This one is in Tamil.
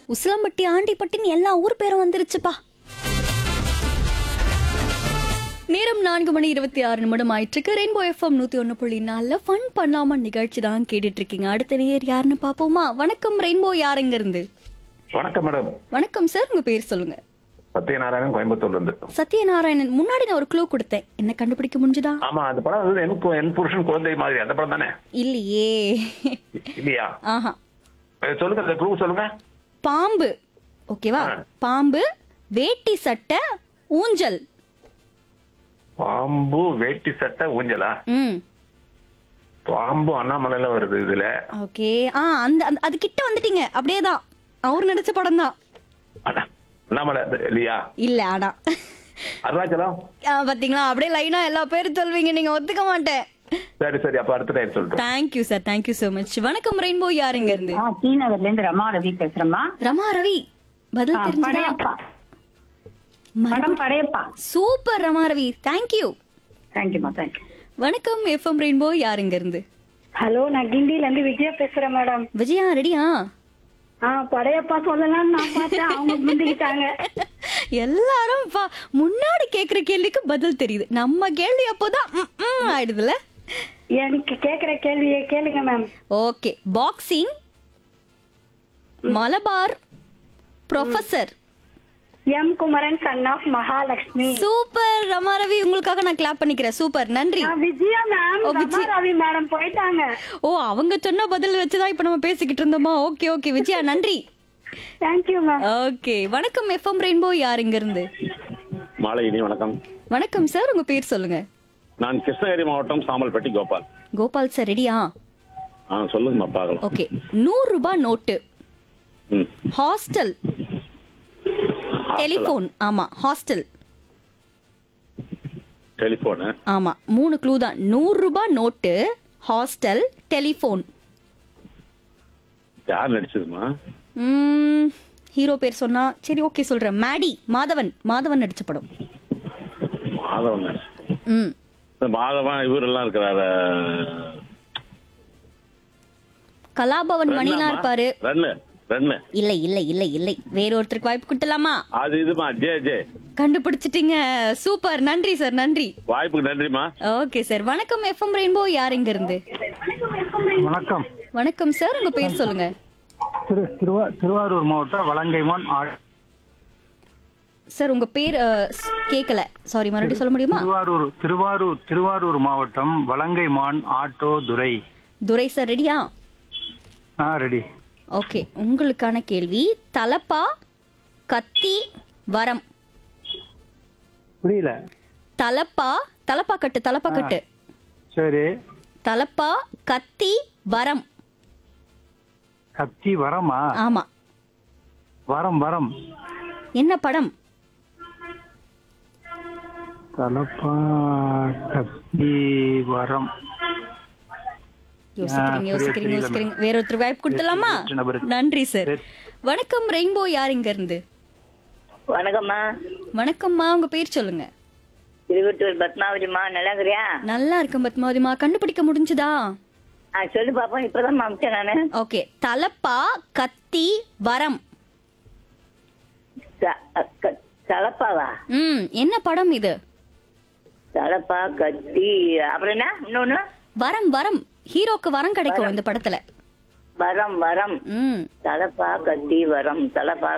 உசிலம்பட்டி ஆண்டிப்பட்டின்னு எல்லா ஊர் பேரும் வந்துருச்சுப்பா நேரம் நான்கு மணி இருபத்தி ஆறு நிமிடம் ஆயிட்டிருக்கு ரெயின்போ எஃப்எம் நூத்தி ஒன்னு புள்ளி நாலுல ஃபன் பண்ணாம நிகழ்ச்சி தான் கேட்டுட்டு இருக்கீங்க அடுத்த நேர் யாருன்னு பாப்போமா வணக்கம் ரெயின்போ யாருங்க இருந்து வணக்கம் மேடம் வணக்கம் சார் உங்க பேர் சொல்லுங்க சத்யநாராயணன் கோயம்புத்தூர்ல இருந்து சத்யநாராயணன் முன்னாடி நான் ஒரு க்ளூ கொடுத்தேன் என்ன கண்டுபிடிக்க முடிஞ்சுதா ஆமா அந்த படம் வந்து என் கு- என் புருஷன் குழந்தை மாதிரி அந்த படம் தானே இல்லையே இல்லையா ஆஹா அஹ் சொல்லுங்க அந்த க்ளூ சொல்லுங்க பாம்பு ஓகேவா ஆ. பாம்பு வேட்டி சட்டை ஊஞ்சல் பாம்பு வேட்டி சட்டை ஊஞ்சலா ம் பாம்பு அண்ணாமலையில வருது இதுல ஓகே ஆ அந்த அந்த- அது கிட்ட வந்துட்டீங்க அப்படியே தான் அவர் நடிச்ச படம் தான் அண்ணா, அண்ணாமலை அது இல்லையா இல்ல ஆனா அருணாச்சலம் ஆ, பாத்தீங்களா அப்படியே லைனா எல்லா பேரும் சொல்வீங்க நீங்க ஒத்துக்க மாட்டேன் சரி சரி அப்ப அடுத்த டைம் சொல்றேன் thank you sir thank you so much வணக்கம் ரெயின்போ யாருங்க இருந்து ஆ டி நகர்ல இருந்து ரமா ரவி பேசுறேம்மா ரமா ரவி பதில் ஆ, தெரிஞ்சதா படையப்பா படம் படையப்பா சூப்பர் ரமா ரவி தேங்க்யூ தேங்க்யூமா தேங்க்யூ வணக்கம் எஃப்எம் ரெயின்போ யாருங்க இருந்து ஹலோ நான் கிண்டில இருந்து விஜயா பேசுறேன் மேடம் விஜயா ரெடியா ஆ படையப்பா சொல்லலாம்னு நான் பார்த்தேன் அவங்க முந்திக்கிட்டாங்க எல்லாரும் பா- முன்னாடி கேக்குற கேள்விக்கு பதில் தெரியுது நம்ம கேள்வி அப்போதான் ம், ம் ஆயிடுதுல எனக்கு கேக்குற கேள்வியை கேளுங்க ma'am okay boxing Malabar professor M Kumaran son of Mahalakshmi super Rama Ravi உங்களுக்காக நான் கிளாப் பண்ணிக்கிறேன் சூப்பர் நன்றி ஆ, விஜயா மேம் ஓ, ரமா விஜய். ரவி மேடம் போயிட்டாங்க ஓ அவங்க சொன்ன பதில் வச்சுதான் இப்ப நம்ம பேசிக்கிட்டு இருந்தோமா ஓகே ஓகே விஜயா நன்றி தேங்க்யூ மேம் ஓகே வணக்கம் எஃப்எம் ரெயின்போ யார் இங்க இருந்து மாலையினி வணக்கம் வணக்கம் சார் உங்க பேர் சொல்லுங்க நான் கிருஷ்ணகிரி மாவட்டம் சாமல்பட்டி கோபால் கோபால் சார் ரெடியா ஆ சொல்லுங்கம்மா பார்க்கலாம் ஓகே நூறு ரூபாய் நோட்டு ம் ஹாஸ்டல் டெலிபோன் ஆமா ஹாஸ்டல் டெலிஃபோனு ஆமா மூணு க்ளூ தான் நூறு ரூபாய் நோட்டு ஹாஸ்டல் டெலிபோன் யார் நடிச்சதுமா ம், ஹீரோ பேர் சொன்னா சரி ஓகே சொல்றேன் மேடி மாதவன் மாதவன் நடிச்ச படம் மாதவன் நடிச்சது. ம் இந்த மாதவன் இவரெல்லாம் இருக்கிறாரு கலாபவன் மணிலாம் இருப்பாரு ரன்னு ரன்னு இல்ல இல்ல இல்ல இல்லை வேற ஒருத்தருக்கு வாய்ப்பு கொடுத்தலாமா அது இதுமா ஜே ஜே கண்டுபிடிச்சிட்டீங்க சூப்பர் நன்றி சார் நன்றி வாய்ப்புக்கு நன்றிம்மா ஓகே சார் வணக்கம் எஃப்எம் ரெயின்போ யார் இங்க இருந்து வணக்கம் வணக்கம் சார் உங்க பேர் சொல்லுங்க திரு திருவா திருவாரூர் மாவட்டம் வலங்கைமான் ஆ- சார் உங்க பேர் அஹ், ஸ்- கேக்கல சாரி மறுபடியும் சொல்ல முடியுமா திருவாரூர் திருவாரூர் திருவாரூர் மாவட்டம் வலங்கைமான் ஆட்டோ துரை துரை சார் ரெடியா ஆ ரெடி ஓகே உங்களுக்கான கேள்வி தலப்பா கத்தி வரம் புரியல தலப்பா தலப்பா கட்டு தலப்பா கட்டு சரி தலப்பா கத்தி வரம் கத்தி வரமா ஆமா வரம் வரம் என்ன படம் தலப்பா கத்தி வரம் யோசிக்கிறீங்க புரியல, யோசிக்கிறீங்க புரியல, யோசிக்கிறீங்க வேற ஒருத்தர் வாய்ப்பு கொடுத்தலாமா வெற்றி நபருக்கு. நன்றி சார் வெற்றி. வணக்கம் ரெயின்போ யார் இங்க இருந்து வணக்கம்மா வணக்கம்மா உங்க பேர் சொல்லுங்க திருவட்டூர் பத்மாவதிம்மா நல்லா இருக்கிறியா நல்லா இருக்கும் பத்மாவதிமா கண்டுபிடிக்க முடிஞ்சுதா ஆ சொல்லு பாப்போம் இப்பதான் அமிச்சேன் நானு ஓகே தலப்பா கத்தி வரம் த- அ, க- தலப்பாவா ம் என்ன படம் இது தலப்பா கத்தி அப்புறம் என்ன இன்னொன்னு வரம் வரம் ஹீரோக்கு வரம் கிடைக்கும் இந்த படத்துல வரம் வரம் ம் தலப்பா கத்தி வரம் தலப்பா